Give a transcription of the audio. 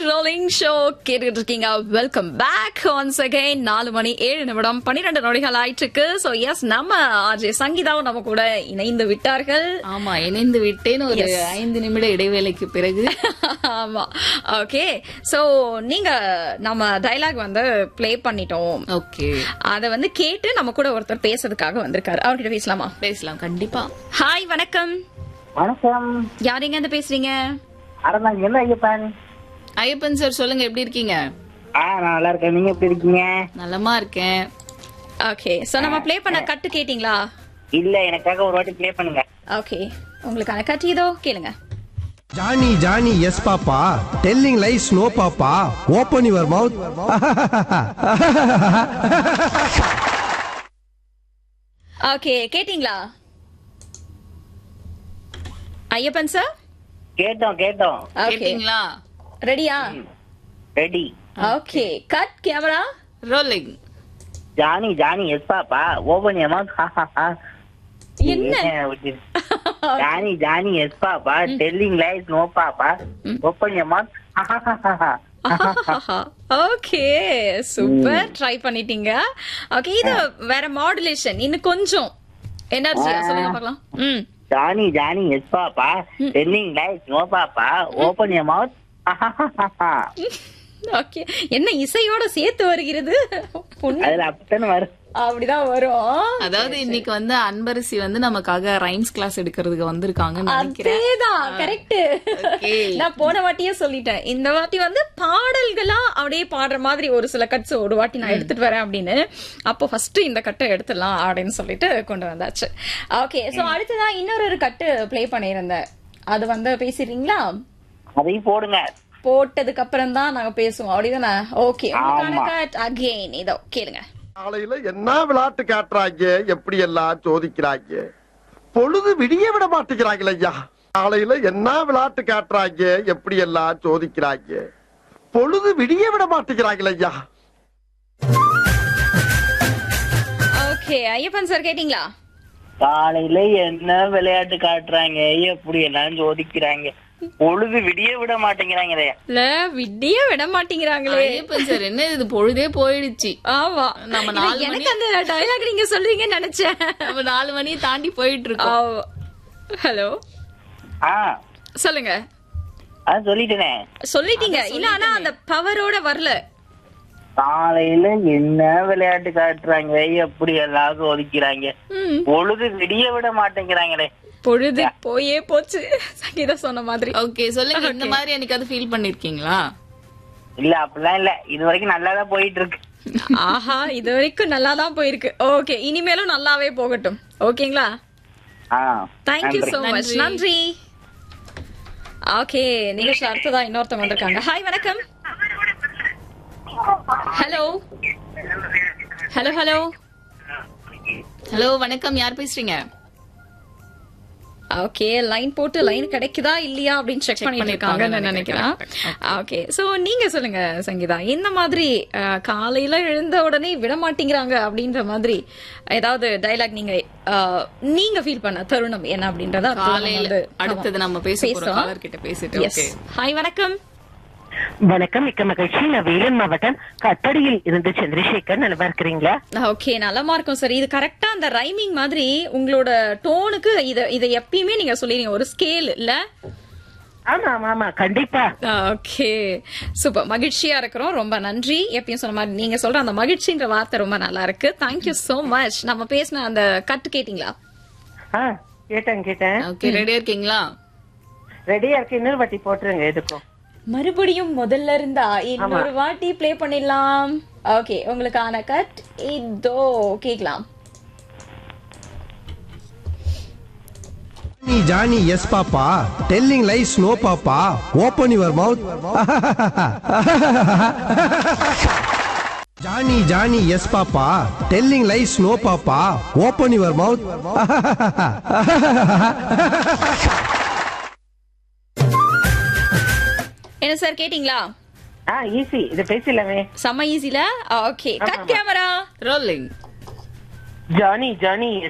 Rolling show கேட்டுட்டு இருக்கீங்க welcome back once again நாலு மணி ஏழு நிமிடம் பன்னிரெண்டு நொடிகள் ஆயிட்டு இருக்கு சோ எஸ் நம்ம ஆர்ஜே சங்கீதாவும் நம்ம கூட இணைந்து விட்டார்கள் ஆமா இணைந்து விட்டேன் ஒரு Yes. ஐந்து நிமிட இடைவேளைக்கு பிறகு ஆமா ஓகே சோ நீங்க நம்ம டைலாக் வந்து ப்ளே பண்ணிட்டோம் ஓகே அத வந்து கேட்டு நம்ம கூட ஒருத்தர் பேசுறதுக்காக வந்திருக்காரு அவர்கிட்ட பேசலாமா பேசலாம் கண்டிப்பா ஹாய் வணக்கம் வணக்கம் யார் எங்க இருந்து பேசுறீங்க அடந்தாங்க என்ன ஐயப்பன் ஐயப்பன் சார் சொல்லுங்க எப்படி இருக்கீங்க ஆ நான் நல்லா இருக்கேன் நீங்க எப்படி இருக்கீங்க நலமா இருக்கேன் ஓகே சோ நம்ம ப்ளே பண்ண கட்டு கேட்டிங்களா இல்ல எனக்காக ஒரு வாட்டி ப்ளே பண்ணுங்க ஓகே உங்களுக்கான கட்டு இதோ கேளுங்க Johnny, Johnny, yes, Papa. Telling lies, no, Papa. Open your mouth. Okay கேட்டிங்களா ஐயப்பன் சார் கேட்டோம் கேட்டோம் ஓகே கேட்டீங்களா ரெடியா ready okay cut camera rolling Johnny Johnny yes papa open ஏமா என்ன Johnny Johnny yes papa telling lies no papa open ஏமா okay super try பண்ணிட்டீங்க okay இது வேற மாடுலேஷன் இன்னும் கொஞ்சம் எனர்ஜியா சொல்லுங்க பார்க்கலாம் ம் Johnny Johnny yes papa telling lies no papa open a mouth okay என்ன இசையோட சேர்த்து வருகிறது பொண்ணு அதுல அப்படித்தானே வரும் அப்படிதான் வரும் அதாவது இன்னைக்கு வந்து அன்பரசி வந்து நமக்காக ரைம்ஸ் கிளாஸ் எடுக்கிறதுக்கு வந்திருக்காங்கன்னு நினைக்கிறேன் அதேதான் கரெக்ட் Okay. நான் போன வாட்டியே சொல்லிட்டேன் இந்த வாட்டி வந்து பாடல்களா அப்படியே பாடுற மாதிரி ஒரு சில கட்ஸ் ஒரு வாட்டி நான் எடுத்துட்டு வரேன் அப்படின்னு அப்போ ஃபர்ஸ்ட் இந்த கட்டை எடுத்துடலாம் அப்படின்னு சொல்லிட்டு கொண்டு வந்தாச்சு ஓகே சோ அடுத்ததா இன்னொரு ஒரு கட்டு ப்ளே பண்ணியிருந்தேன் அது வந்து பேசிடுறீங்களா அதையும் போடுங்க போட்டதுக்கு அப்புறம் தான் நாங்க பேசுவோம் அப்படிதானே ஓகே உங்களுக்கான ஆமா. கட் அகைன் இதோ கேளுங்க காலையில என்ன விளையாட்டு காட்டுறாங்க எப்படி எல்லாம் சோதிக்கிறாங்க பொழுது விடிய விட மாட்டேங்கிறாங்களே ஐயா காலையில என்ன விளையாட்டு காட்டுறாங்க எப்படி எல்லாம் சோதிக்கிறாங்க பொழுது விடிய விட மாட்டேங்கிறாங்களே ஐயா ஓகே ஐயப்பன் சார் கேட்டீங்களா காலையில என்ன விளையாட்டு காட்டுறாங்க எப்படி எல்லாம் சோதிக்கிறாங்க பொழுது விடிய விட மாட்டேங்கிறாங்களே இல்ல விடிய விட மாட்டேங்கிறாங்களே ஐயப்பன் சார் என்ன இது பொழுதே போயிடுச்சு ஆமா நம்ம இல்ல, நாலு எனக்கு அந்த டயலாக் நீங்க சொல்றீங்கன்னு நினைச்சேன் நம்ம நாலு மணியை தாண்டி போயிட்டு இருக்கோம் ஹலோ ஆ சொல்லுங்க அதான் சொல்லிட்டேனே சொல்லிட்டீங்க இல்ல ஆனா அந்த பவரோட வரல காலையில என்ன விளையாட்டு காட்டுறாங்க எப்படி எல்லாம் சோதிக்கிறாங்க ம், பொழுது விடிய விட மாட்டேங்கிறாங்களே பொழுது போயே போச்சு சங்கீதா சொன்ன மாதிரி ஓகே சொல்லுங்க இந்த மாதிரி என்னைக்காவது ஃபீல் பண்ணிருக்கீங்களா இல்ல அப்படிலாம் இல்ல இது வரைக்கும் நல்லா தான் போயிட்டு இருக்கு ஆஹா இது வரைக்கும் நல்லா தான் போயிருக்கு ஓகே இனிமேலும் நல்லாவே போகட்டும் ஓகேங்களா ஆ தேங்க்யூ நன்றி. சோ மச் நன்றி ஓகே நிகழ்ச்சி அடுத்ததா இன்னொருத்தவங்க வந்திருக்காங்க ஹாய் வணக்கம் ஹலோ ஹலோ ஹலோ ஹலோ வணக்கம் யார் பேசுறீங்க ஓகே லைன் போட்டு லைன் கிடைக்குதா இல்லையா அப்படின்னு செக் பண்ணிட்டு இருக்காங்கன்னு நினைக்கிறேன் ஓகே சோ நீங்க சொல்லுங்க சங்கீதா இந்த மாதிரி அஹ், காலையில எழுந்த உடனே விட மாட்டேங்கிறாங்க அப்படின்ற மாதிரி ஏதாவது டைலாக் நீங்க அஹ், நீங்க ஃபீல் பண்ண தருணம் என்ன அப்படின்றத அடுத்து நம்ம காலையில வந்து- அடுத்தது ஆமா. நம்ம பேச போறோம் பேசுறோம். காலர் கிட்ட பேசிட்டு Yes. ஓகே ஹாய் வணக்கம் வணக்கம் மிக்க மகிழ்ச்சி நான் வேலூர் மாவட்டம் கட்டடியில் இருந்து சந்திரசேகர் நல்லா இருக்கிறீங்களா ஓகே நல்லமா இருக்கும் சார் இது கரெக்டா அந்த ரைமிங் மாதிரி உங்களோட டோனுக்கு இத இத எப்பயுமே நீங்க சொல்லிருங்க ஒரு ஸ்கேல் இல்ல ஆமா ஆமா ஆமா கண்டிப்பா ஓகே சூப்பர் மகிழ்ச்சியா இருக்கிறோம் ரொம்ப நன்றி எப்பயும் சொன்ன மாதிரி நீங்க சொல்ற அந்த மகிழ்ச்சின்ற வார்த்தை ரொம்ப நல்லா இருக்கு தேங்க்யூ சோ மச் நம்ம பேசின அந்த கட்டு கேட்டீங்களா ஆ கேட்டேன் கேட்டேன் ஓகே ரெடியா இருக்கீங்களா ரெடியா இருக்கு இன்னொரு வாட்டி போட்டுருங்க எதுக்கும் மறுபடியும் முதல்ல இருந்தா இன்னொரு வாட்டி ப்ளே பண்ணிடலாம் ஓகே உங்களுக்கான கட் இதோ கேக்கலாம் Johnny, Johnny, yes, Papa. Telling lies, no, Papa. Open your mouth. Johnny, Johnny, yes, Papa. Telling lies, no, Papa. Open your mouth. என்ன சார் கேட்டீங்களா ஆ ஈஸி இது பேசலாமே செம்ம ஈஸில okay cut camera rolling Johnny Johnny